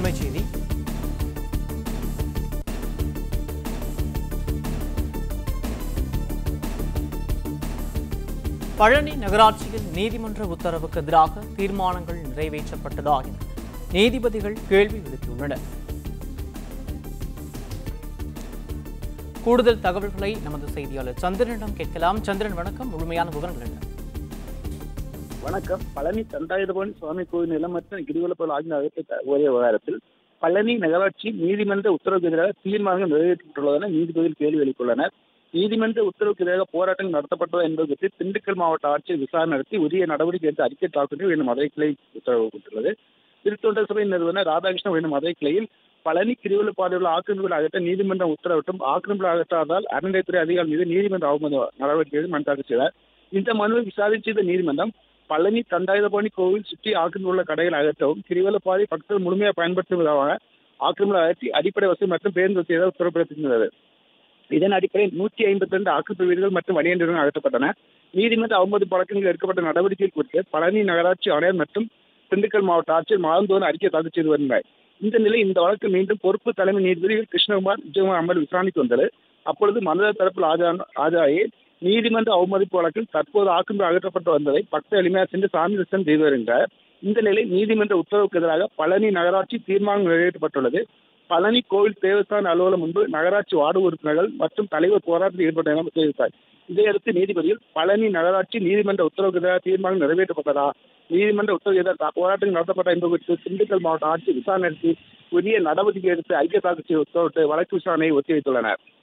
அண்மைச் செய்தி பழனி நகராட்சியில் நீதிமன்ற உத்தரவுக்கு எதிராக தீர்மானங்கள் நிறைவேற்றப்பட்டதா என நீதிபதிகள் கேள்வி எழுப்பியுள்ளனர் கூடுதல் தகவல்களை நமது செய்தியாளர் சந்திரனிடம் கேட்கலாம் சந்திரன் வணக்கம் முழுமையான விவரங்கள் என்ன வணக்கம் பழனி தண்டாயுதபவன் சுவாமி கோவில் நிலம் மற்றும் கிரிவலப்பல் ஆகிய அகற்ற ஒரே விவகாரத்தில் பழனி நகராட்சி நீதிமன்ற உத்தரவுக்கு எதிராக தீர்மானங்கள் நிறைவேற்றப்பட்டுள்ளதென நீதிபதிகள் கேள்வி எழுப்பியுள்ளனர் நீதிமன்ற உத்தரவுக்கு எதிராக போராட்டங்கள் நடத்தப்பட்டதா என்பது பற்றி திண்டுக்கல் மாவட்ட ஆட்சியர் விசாரணை நடத்தி உரிய நடவடிக்கை எடுத்து அறிக்கை தாக்கல் எனும் மதுரை கிளை உத்தரவிட்டுள்ளது திருத்தொண்டர் சபை நிறுவனர் ராதாகிருஷ்ணன் எனும் மதுரை கிளையில் பழனி கிரிவலப்பாதையுள்ள ஆக்கிரமிப்புகள் அகற்ற நீதிமன்றம் உத்தரவிட்டும் ஆக்கிரமிப்புகள் அகற்றாதால் அறநிலையத்துறை அதிகாரி மீது நீதிமன்ற அவமதி நடவடிக்கை மனு தாக்கல் செய்தார் இந்த மனுவை விசாரித்த நீதிமன்றம் பழனி தண்டாயுதபாணி கோவில் சுற்றி ஆக்கிரமிப்புள்ள கடைகள் அகற்றவும் கிரிவலப்பாதை பக்தர்கள் முழுமையாக பயன்படுத்தும் விதமாக ஆக்கிரமிப்புகள் அகற்றி அடிப்படை வசதி மற்றும் பேருந்து வசதியாக உத்தரவு பிறப்பித்திருந்தது இதன் அடிப்படையில் நூற்றி ஐம்பத்தி ரெண்டு ஆக்கிரமிப்பு வீடுகள் மற்றும் வணிக நிறுவனங்கள் அகற்றப்பட்டன நீதிமன்ற அவமதி வழக்கங்கள் எடுக்கப்பட்ட நடவடிக்கைகள் குறித்து பழனி நகராட்சி ஆணையர் மற்றும் திண்டுக்கல் மாவட்ட ஆட்சியர் மாதந்தோறும் அறிக்கை தாக்கல் செய்து வருகிறார் இந்த நிலை இந்த வழக்கு மீண்டும் பொறுப்பு தலைமை நீதிபதி கிருஷ்ணகுமார் விஜயகுமார் அமர் விசாரணைக்கு வந்தது அப்பொழுது மனதர் தரப்பில் ஆஜரான ஆஜராகி நீதிமன்ற அவமதிப்பு வழக்கில் தற்போது ஆக்கிரமிப்பு அகற்றப்பட்டு வந்ததை பக்த எளிமையாக சென்று சாமி தரிசனம் செய்து வருகின்றார் இந்த நிலை நீதிமன்ற உத்தரவுக்கு எதிராக பழனி நகராட்சி தீர்மானம் நிறைவேற்றப்பட்டுள்ளது பழனி கோவில் தேவஸ்தான அலுவலகம் முன்பு நகராட்சி வார்டு உறுப்பினர்கள் மற்றும் தலைவர் போராட்டத்தில் ஈடுபட்ட என தெரிவித்தார் இதையடுத்து நீதிபதியில் பழனி நகராட்சி நீதிமன்ற உத்தரவுக்கு எதிராக தீர்மானம் நிறைவேற்றப்பட்டதா நீதிமன்ற உத்தரவு எதிராக போராட்டங்கள் நடத்தப்பட்ட என்பது குறித்து திண்டுக்கல் மாவட்ட ஆட்சி விசாரணை நடத்தி உரிய நடவடிக்கை எடுத்து ஐக்கிய தாக்கல் செய்ய உத்தரவிட்டு வழக்கு விசாரணையை ஒத்திவைத்துள்ளனர்